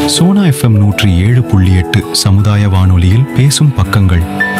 Sona FM நூற்றி ஏழு புள்ளி எட்டு சமுதாய வானொலியில் பேசும் பக்கங்கள்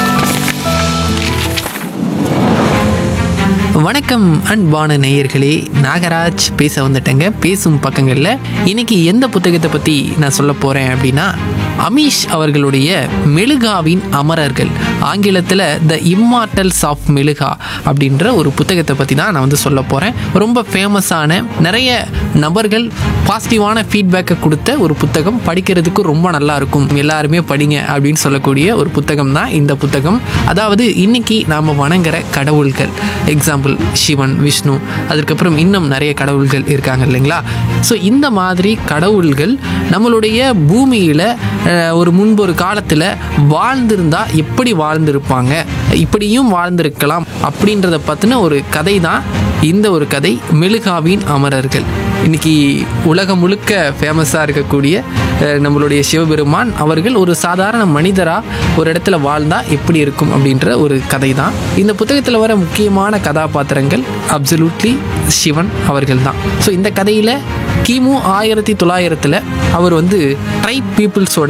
வணக்கம் அன்பான நேயர்களே நாகராஜ் பேச வந்துட்டேங்க பேசும் பக்கங்களில் இன்னைக்கு எந்த புத்தகத்தை பற்றி நான் சொல்ல போகிறேன் அப்படின்னா அமீஷ் அவர்களுடைய மெழுகாவின் அமரர்கள் ஆங்கிலத்தில் த இம்மார்டல்ஸ் ஆஃப் மெழுகா அப்படின்ற ஒரு புத்தகத்தை பற்றி தான் நான் வந்து சொல்ல போகிறேன் ரொம்ப ஃபேமஸான நிறைய நபர்கள் பாசிட்டிவான ஃபீட்பேக்கை கொடுத்த ஒரு புத்தகம் படிக்கிறதுக்கு ரொம்ப நல்லா இருக்கும் எல்லாருமே படிங்க அப்படின்னு சொல்லக்கூடிய ஒரு புத்தகம் தான் இந்த புத்தகம் அதாவது இன்னைக்கு நாம் வணங்குற கடவுள்கள் எக்ஸாம்பிள் சிவன் விஷ்ணு அதுக்கப்புறம் இன்னும் நிறைய கடவுள்கள் இருக்காங்க இல்லைங்களா ஸோ இந்த மாதிரி கடவுள்கள் நம்மளுடைய பூமியில் ஒரு முன்பு ஒரு காலத்தில் வாழ்ந்திருந்தா எப்படி வாழ்ந்திருப்பாங்க இப்படியும் வாழ்ந்திருக்கலாம் அப்படின்றத பற்றின ஒரு கதை தான் இந்த ஒரு கதை மெழுகாவின் அமரர்கள் இன்னைக்கு உலகம் முழுக்க ஃபேமஸாக இருக்கக்கூடிய அஹ், நம்மளுடைய சிவபெருமான் அவர்கள் ஒரு சாதாரண மனிதராக ஒரு இடத்துல வாழ்ந்தா எப்படி இருக்கும் அப்படின்ற ஒரு கதை தான் இந்த புத்தகத்தில் வர முக்கியமான கதாபாத்திரங்கள் அப்சல்யூட்லி சிவன் அவர்கள் தான் ஸோ இந்த கதையில் கிமு ஆயிரத்தி தொள்ளாயிரத்தில் அவர் வந்து ட்ரைப் பீப்புள்ஸோட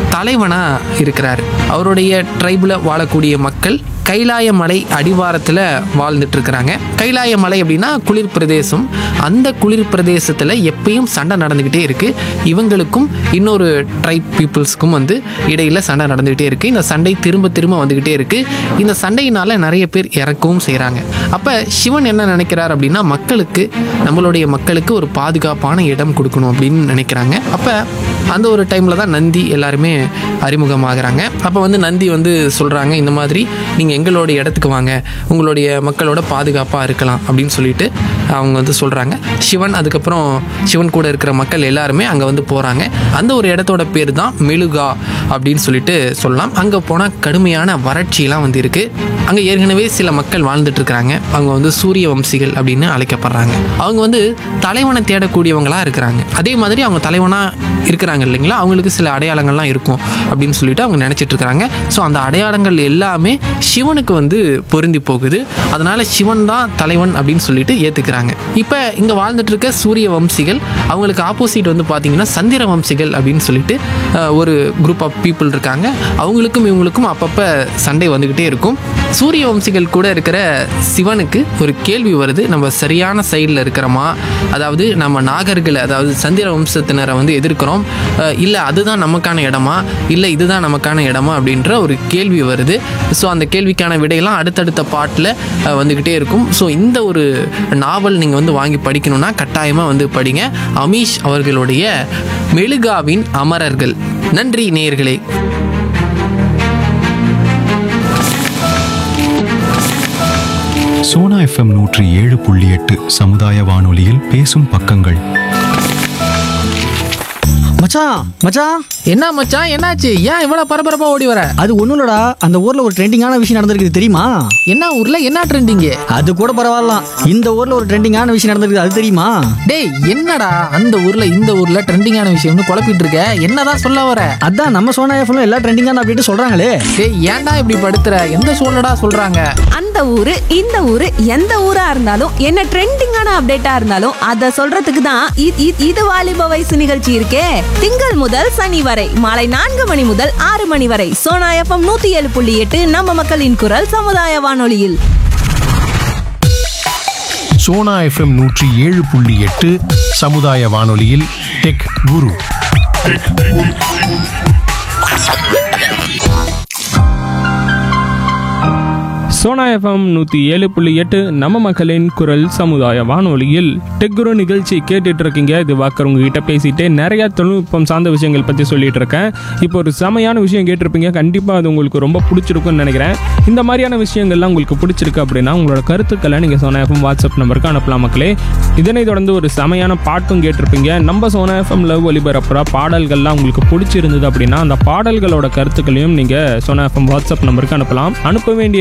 தலைவனாக இருக்கிறார் அவருடைய ட்ரைபில் வாழக்கூடிய மக்கள் கைலாய மலை அடிவாரத்தில் வாழ்ந்துட்டு இருக்கிறாங்க கைலாய மலை அப்படின்னா குளிர் பிரதேசம் அந்த குளிர் பிரதேசத்தில் எப்பயும் சண்டை நடந்துக்கிட்டே இருக்கு இவங்களுக்கும் இன்னொரு ட்ரைப் பீப்புள்ஸ்க்கும் வந்து இடையில சண்டை நடந்துக்கிட்டே இருக்கு இந்த சண்டை திரும்ப திரும்ப வந்துக்கிட்டே இருக்கு இந்த சண்டையினால நிறைய பேர் இறக்கவும் செய்கிறாங்க அப்போ சிவன் என்ன நினைக்கிறார் அப்படின்னா மக்களுக்கு நம்மளுடைய மக்களுக்கு ஒரு பாதுகாப்பான இடம் கொடுக்கணும் அப்படின்னு நினைக்கிறாங்க அப்போ அந்த ஒரு டைமில் தான் நந்தி எல்லாருமே அறிமுகமாகறாங்க அப்போ வந்து நந்தி வந்து சொல்கிறாங்க இந்த மாதிரி நீங்கள் எங்களுடைய இடத்துக்கு வாங்க உங்களுடைய மக்களோட பாதுகாப்பாக இருக்கலாம் அப்படின்னு சொல்லிட்டு அவங்க வந்து சொல்கிறாங்க சிவன் அதுக்கப்புறம் சிவன் கூட இருக்கிற மக்கள் எல்லாருமே அங்கே வந்து போகிறாங்க அந்த ஒரு இடத்தோட பேர் தான் மெழுகா அப்படின்னு சொல்லிட்டு சொல்லலாம் அங்கே போனால் கடுமையான வறட்சியெல்லாம் வந்து இருக்குது அங்கே ஏற்கனவே சில மக்கள் வாழ்ந்துட்டு இருக்கிறாங்க அவங்க வந்து சூரிய வம்சிகள் அப்படின்னு அழைக்கப்படுறாங்க அவங்க வந்து தலைவனை தேடக்கூடியவங்களா இருக்கிறாங்க அதே மாதிரி அவங்க தலைவனாக இருக்கிறாங்க இல்லைங்களா அவங்களுக்கு சில அடையாளங்கள்லாம் இருக்கும் அப்படின்னு சொல்லிட்டு அவங்க நினச்சிட்டு இருக்கிறாங்க ஸோ அந்த அடையாளங்கள் எல்லாமே சிவனுக்கு வந்து பொருந்தி போகுது அதனால சிவன் தான் தலைவன் அப்படின்னு சொல்லிட்டு ஏற்றுக்கிறாங்க இப்போ இங்கே வாழ்ந்துட்டு இருக்க சூரிய வம்சிகள் அவங்களுக்கு ஆப்போசிட் வந்து பார்த்தீங்கன்னா சந்திர வம்சிகள் அப்படின்னு சொல்லிட்டு அஹ், ஒரு குரூப் ஆஃப் பீப்புள் இருக்காங்க அவங்களுக்கும் இவங்களுக்கும் அப்பப்போ சண்டை வந்துக்கிட்டே இருக்கும் சூரிய வம்சிகள் கூட இருக்கிற சிவனுக்கு ஒரு கேள்வி வருது நம்ம சரியான சைடில் இருக்கிறோமா அதாவது நம்ம நாகர்களை அதாவது சந்திர வம்சத்தினரை வந்து எதிர்க்கிறோம் இல்லை அதுதான் நமக்கான இடமா இல்லை இதுதான் நமக்கான இடமா அப்படின்ற ஒரு கேள்வி வருது ஸோ அந்த கேள்விக்கான விடையெல்லாம் அடுத்தடுத்த பாட்டில் வந்துக்கிட்டே இருக்கும் ஸோ இந்த ஒரு நாவல் நீங்கள் வந்து வாங்கி படிக்கணும்னா கட்டாயமாக வந்து படிங்க அமீஷ் அவர்களுடைய மெழுகாவின் அமரர்கள் நன்றி நேயர்களே சோனா எஃப்எம் நூற்றி ஏழு புள்ளி எட்டு சமுதாய வானொலியில் பேசும் பக்கங்கள் மச்சான் மச்சான் என்ன மச்சான் என்னாச்சு ஏன் இவ்வளோ பரபரப்பா ஓடி வர அது ஒண்ணும் இல்லடா அந்த ஊர்ல ஒரு ட்ரெண்டிங்கான விஷயம் நடந்திருக்குது தெரியுமா என்ன ஊர்ல என்ன ட்ரெண்டிங்கு அது கூட பரவாயில்ல இந்த ஊர்ல ஒரு ட்ரெண்டிங்கான விஷயம் நடந்திருக்குது அது தெரியுமா டேய் என்னடா அந்த ஊர்ல இந்த ஊர்ல ட்ரெண்டிங்கான விஷயம்னு குழப்பிட்டு இருக்க என்னதான் சொல்ல வர அதான் நம்ம சோனா எஃப்எம்ல எல்லா ட்ரெண்டிங்கான அப்படின்ட்டு சொல்றாங்களே டேய் ஏன்டா இப்படி படுத்துற எந்த சூழ்நிடா சொல்றாங்க அந்த ஊரு இந்த ஊரு எந்த ஊரா இருந்தாலும் என்ன ட்ரெண்டிங்கான அப்டேட்டா இருந்தாலும் அத சொல்றதுக்கு தான் இ- இ- இது வாலிப வயசு நிகழ்ச்சி இருக்கே திங்கள் முதல் சனி வரை மாலை நான்கு மணி முதல் ஆறு மணி வரை சோனா எஃப்எம் நூத்தி ஏழு புள்ளி எட்டு நம்ம மக்களின் குரல் சமுதாய வானொலியில் சோனா எஃப்எம் நூற்றி ஏழு புள்ளி எட்டு சமுதாய வானொலியில் டெக் குரு சோனா எஃப்எம் நூற்றி ஏழு புள்ளி எட்டு நம்ம மக்களின் குரல் சமுதாய வானொலியில் டெக்குரு நிகழ்ச்சி கேட்டுட்டு இருக்கீங்க இது வாக்கர் உங்ககிட்ட பேசிட்டு நிறைய தொழில்நுட்பம் சார்ந்த விஷயங்கள் பற்றி சொல்லிட்டு இருக்கேன் இப்போ ஒரு செமையான விஷயம் கேட்டிருப்பீங்க கண்டிப்பாக அது உங்களுக்கு ரொம்ப பிடிச்சிருக்கும்னு நினைக்கிறேன் இந்த மாதிரியான விஷயங்கள்லாம் உங்களுக்கு பிடிச்சிருக்கு அப்படின்னா உங்களோட கருத்துக்களை நீங்கள் சோனா எஃப்எம் வாட்ஸ்அப் நம்பருக்கு அனுப்பலாம் மக்களே இதனை தொடர்ந்து ஒரு செமையான பாட்டும் கேட்டிருப்பீங்க நம்ம சோனா எஃப்எம் லவ் ஒலிபரப்புற பாடல்கள்லாம் உங்களுக்கு பிடிச்சிருந்தது அப்படின்னா அந்த பாடல்களோட கருத்துக்களையும் நீங்கள் சோனா எஃப்எம் வாட்ஸ்அப் நம்பருக்கு அனுப்பலாம் அனுப்ப வேண்டிய நம்பர்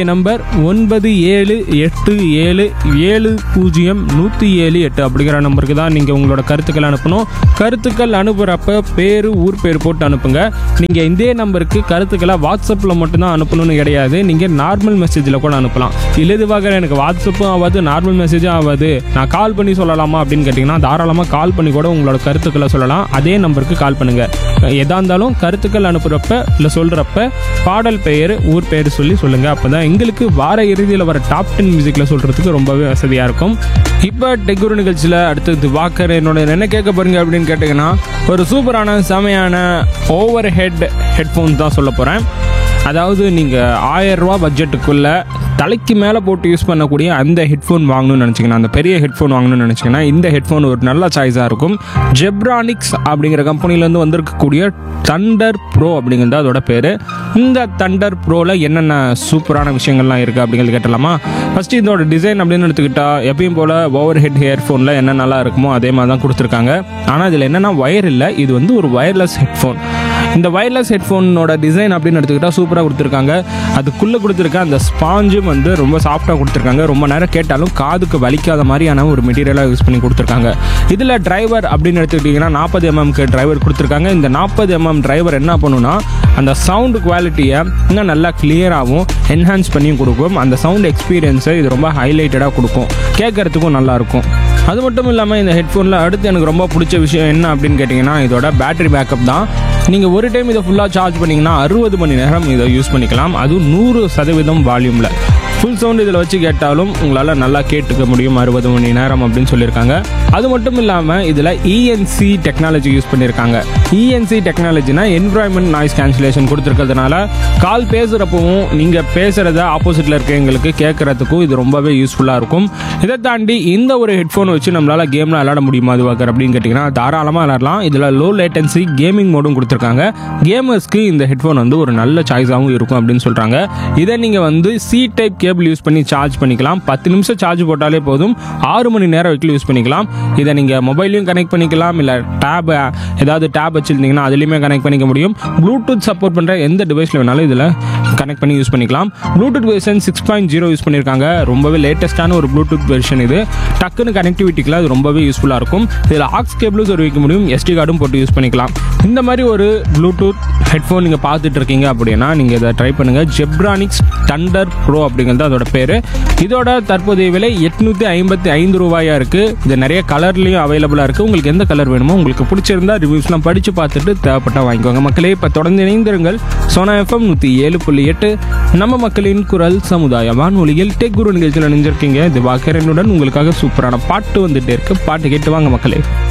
ஒன்பது ஏழு எட்டு ஏழு ஏழு பூஜ்ஜியம் நூற்றி ஏழு எட்டு அப்படிங்கிற நம்பருக்கு தான் நீங்கள் உங்களோட கருத்துக்கள் அனுப்பணும் கருத்துக்கள் அனுப்புகிறப்ப பேர் ஊர் பேர் போட்டு அனுப்புங்க நீங்கள் இதே நம்பருக்கு கருத்துக்களை வாட்ஸ்அப்பில் மட்டும்தான் அனுப்பணும்னு கிடையாது நீங்கள் நார்மல் மெசேஜில் கூட அனுப்பலாம் இலதுவாக எனக்கு வாட்ஸ்அப்பும் ஆகாது நார்மல் மெசேஜும் ஆகாது நான் கால் பண்ணி சொல்லலாமா அப்படின்னு கேட்டிங்கன்னா தாராளமாக கால் பண்ணி கூட உங்களோட கருத்துக்களை சொல்லலாம் அதே நம்பருக்கு கால் பண்ணுங்கள் எதா இருந்தாலும் கருத்துக்கள் அனுப்புகிறப்ப இல்லை சொல்கிறப்ப பாடல் பெயர் ஊர் பெயர் சொல்லி சொல்லுங்கள் அப்போ தான் எங்களுக்கு வார இறுதியில் வர டாப் டென் மியூசிக்கில் சொல்கிறதுக்கு ரொம்பவே வசதியாக இருக்கும் இப்போ டெக்குரு நிகழ்ச்சியில் அடுத்தது வாக்கர் என்னோட என்ன கேட்க போறீங்க அப்படின்னு கேட்டிங்கன்னா ஒரு சூப்பரான செமையான ஓவர் ஹெட் ஹெட்ஃபோன்ஸ் தான் சொல்ல போகிறேன் அதாவது நீங்கள் ஆயிரம் ரூபா பட்ஜெட்டுக்குள்ளே தலைக்கு மேலே போட்டு யூஸ் பண்ணக்கூடிய அந்த ஹெட்ஃபோன் வாங்கணும்னு நினச்சிங்கன்னா அந்த பெரிய ஹெட்ஃபோன் வாங்கணும்னு நினச்சிங்கன்னா இந்த ஹெட்ஃபோன் ஒரு நல்ல சாய்ஸாக இருக்கும் ஜெப்ரானிக்ஸ் அப்படிங்கிற கம்பெனிலேருந்து வந்திருக்கக்கூடிய தண்டர் ப்ரோ அப்படிங்கிறது அதோட பேர் இந்த தண்டர் ப்ரோவில் என்னென்ன சூப்பரான விஷயங்கள்லாம் இருக்குது அப்படிங்கிறது கேட்டலாமா ஃபஸ்ட்டு இதோட டிசைன் அப்படின்னு எடுத்துக்கிட்டா எப்பயும் போல் ஓவர் ஹெட் ஹெட்ஃபோனில் என்ன நல்லா இருக்குமோ அதே மாதிரி தான் கொடுத்துருக்காங்க ஆனால் இதில் என்னென்னா ஒயர் இல்லை இது வந்து ஒரு ஒயர்லெஸ் ஹெட்ஃபோன் இந்த ஒயர்லெஸ் ஹெட்ஃபோனோட டிசைன் அப்படின்னு எடுத்துக்கிட்டால் சூப்பராக கொடுத்துருக்காங்க அதுக்குள்ளே கொடுத்துருக்க அந்த ஸ்பாஞ்சும் வந்து ரொம்ப சாஃப்டாக கொடுத்துருக்காங்க ரொம்ப நேரம் கேட்டாலும் காதுக்கு வலிக்காத மாதிரியான ஒரு மெட்டீரியலாக யூஸ் பண்ணி கொடுத்துருக்காங்க இதில் டிரைவர் அப்படின்னு எடுத்துக்கிட்டிங்கன்னா நாற்பது எம்எம்க்கு டிரைவர் கொடுத்துருக்காங்க இந்த நாற்பது எம்எம் டிரைவர் என்ன பண்ணுன்னா அந்த சவுண்டு குவாலிட்டியை இன்னும் நல்லா கிளியராகவும் என்ஹான்ஸ் பண்ணியும் கொடுக்கும் அந்த சவுண்ட் எக்ஸ்பீரியன்ஸை இது ரொம்ப ஹைலைட்டடாக கொடுக்கும் கேட்குறதுக்கும் நல்லாயிருக்கும் அது மட்டும் இல்லாமல் இந்த ஹெட்ஃபோனில் அடுத்து எனக்கு ரொம்ப பிடிச்ச விஷயம் என்ன அப்படின்னு கேட்டிங்கன்னா இதோட பேட்டரி பேக்கப் தான் நீங்கள் ஒரு டைம் இதை ஃபுல்லாக சார்ஜ் பண்ணிங்கன்னா அறுபது மணி நேரம் இதை யூஸ் பண்ணிக்கலாம் அதுவும் நூறு சதவீதம் வால்யூமில் ஃபுல் சவுண்ட் இதில் வச்சு கேட்டாலும் உங்களால் நல்லா கேட்டுக்க முடியும் அறுபது மணி நேரம் அப்படின்னு சொல்லியிருக்காங்க அது மட்டும் இல்லாமல் இதில் இஎன்சி டெக்னாலஜி யூஸ் பண்ணியிருக்காங்க இஎன்சி டெக்னாலஜினா என்வரான்மெண்ட் நாய்ஸ் கேன்சலேஷன் கொடுத்துருக்கிறதுனால கால் பேசுகிறப்பவும் நீங்கள் பேசுகிறத ஆப்போசிட்டில் இருக்கவங்களுக்கு கேட்குறதுக்கும் இது ரொம்பவே யூஸ்ஃபுல்லாக இருக்கும் இதை தாண்டி இந்த ஒரு ஹெட்ஃபோன் வச்சு நம்மளால் கேம்லாம் விளையாட முடியுமா அது வாக்கர் அப்படின்னு கேட்டிங்கன்னா தாராளமாக விளையாடலாம் இதில் லோ லேட்டன்சி கேமிங் மோடும் கொடுத்துருக்காங்க கேமர்ஸ்க்கு இந்த ஹெட்ஃபோன் வந்து ஒரு நல்ல சாய்ஸாகவும் இருக்கும் அப்படின்னு சொல்கிறாங்க இதை நீங்கள் வந்து சி டைப் கேபிள் யூஸ் பண்ணி சார்ஜ் பண்ணிக்கலாம் பத்து நிமிஷம் சார்ஜ் போட்டாலே போதும் ஆறு மணி நேரம் வரைக்கும் யூஸ் பண்ணிக்கலாம் இதை நீங்கள் மொபைல்லையும் கனெக்ட் பண்ணிக்கலாம் இல்லை டேப் ஏதாவது டேப் வச்சுருந்தீங்கன்னா அதுலேயுமே கனெக்ட் பண்ணிக்க முடியும் ப்ளூடூத் சப்போர்ட் பண்ணுற எந்த டிவைஸில் வேணாலும் இதில் கனெக்ட் பண்ணி யூஸ் பண்ணிக்கலாம் Bluetooth version six point zero use பண்ணியிருக்காங்க ரொம்பவே லேட்டஸ்ட்டான ஒரு ப்ளூடூத் வெர்ஷன் இது டக்குன்னு கனெக்டிவிட்டிக்கெலாம் அது ரொம்பவே யூஸ்ஃபுல்லாக இருக்கும் இதில் ஆக்ஸ் கேபிளும் ஒரு வைக்க முடியும் எஸ்டி கார்டும் போட்டு யூஸ் பண்ணிக்கலாம் இந்த மாதிரி ஒரு ப்ளூடூத் ஹெட்ஃபோன் நீங்கள் பார்த்துட்டு இருக்கீங்க அப்படின்னா நீங்கள் இதை ட்ரை பண்ணுங்கள் ஜெப்ரானிக்ஸ் தண்டர் ப்ரோ அப்படிங்கிறது அதோட பேர் இதோட தற்போதைய விலை எட்நூற்றி ஐம்பத்தி ஐந்து ரூபாயாக இருக்குது இது நிறைய கலர்லேயும் அவைலபிளாக இருக்குது உங்களுக்கு எந்த கலர் வேணுமோ உங்களுக்கு பிடிச்சிருந்தா ரிவ்யூஸ்லாம் படித்து பார்த்துட்டு தேவைப்பட்டால் வாங்கிக்கோங்க மக்களே இப்போ தொடர்ந்து இணைந்திருங்கள் சோனா எஃப்எம் நூற்றி ஏழு புள்ளி எட்டு நம்ம மக்களின் குரல் சமுதாய வானொலியில் டெக் குரு நிகழ்ச்சியில் நினைஞ்சிருக்கீங்க இது வாக்கரனுடன் உங்களுக்காக சூப்பரான பாட்டு வந்துட்டே இருக்கு பாட்டு கேட்டு வாங்க மக்களே